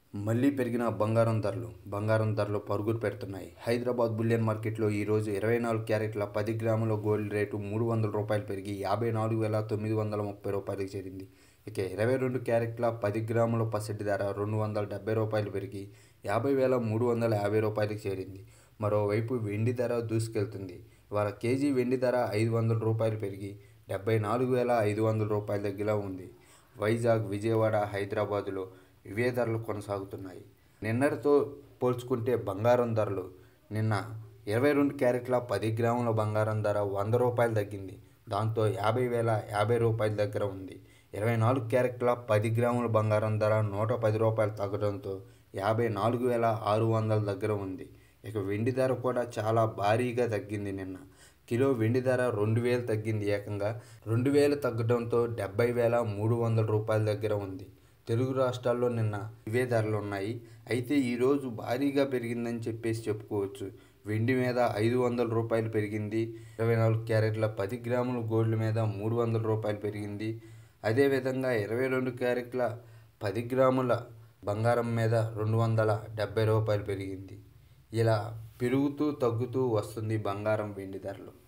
మళ్ళీ పెరిగిన బంగారం ధరలు బంగారం ధరలు పరుగులు పెడుతున్నాయి హైదరాబాద్ బులియన్ మార్కెట్లో ఈరోజు ఇరవై నాలుగు క్యారెట్ల పది గ్రాముల గోల్డ్ రేటు మూడు వందల రూపాయలు పెరిగి యాభై నాలుగు వేల తొమ్మిది వందల ముప్పై రూపాయలకు చేరింది ఇక ఇరవై రెండు క్యారెట్ల పది గ్రాముల పసిటి ధర రెండు వందల డెబ్బై రూపాయలు పెరిగి యాభై వేల మూడు వందల యాభై రూపాయలకు చేరింది మరోవైపు వెండి ధర దూసుకెళ్తుంది ఇవాళ కేజీ వెండి ధర ఐదు వందల రూపాయలు పెరిగి డెబ్బై నాలుగు వేల ఐదు వందల రూపాయల దగ్గర ఉంది వైజాగ్ విజయవాడ హైదరాబాదులో ఇవే ధరలు కొనసాగుతున్నాయి నిన్నటితో పోల్చుకుంటే బంగారం ధరలు నిన్న ఇరవై రెండు క్యారెట్ల పది గ్రాముల బంగారం ధర వంద రూపాయలు తగ్గింది దాంతో యాభై వేల యాభై రూపాయల దగ్గర ఉంది ఇరవై నాలుగు క్యారెట్ల పది గ్రాముల బంగారం ధర నూట పది రూపాయలు తగ్గడంతో యాభై నాలుగు వేల ఆరు వందల దగ్గర ఉంది ఇక వెండి ధర కూడా చాలా భారీగా తగ్గింది నిన్న కిలో వెండి ధర రెండు వేలు తగ్గింది ఏకంగా రెండు వేలు తగ్గడంతో డెబ్బై వేల మూడు వందల రూపాయల దగ్గర ఉంది తెలుగు రాష్ట్రాల్లో నిన్న ఇవే ధరలు ఉన్నాయి అయితే ఈరోజు భారీగా పెరిగిందని చెప్పేసి చెప్పుకోవచ్చు వెండి మీద ఐదు వందల రూపాయలు పెరిగింది ఇరవై నాలుగు క్యారెట్ల పది గ్రాముల గోల్డ్ మీద మూడు వందల రూపాయలు పెరిగింది అదేవిధంగా ఇరవై రెండు క్యారెట్ల పది గ్రాముల బంగారం మీద రెండు వందల డెబ్బై రూపాయలు పెరిగింది ఇలా పెరుగుతూ తగ్గుతూ వస్తుంది బంగారం వెండి ధరలు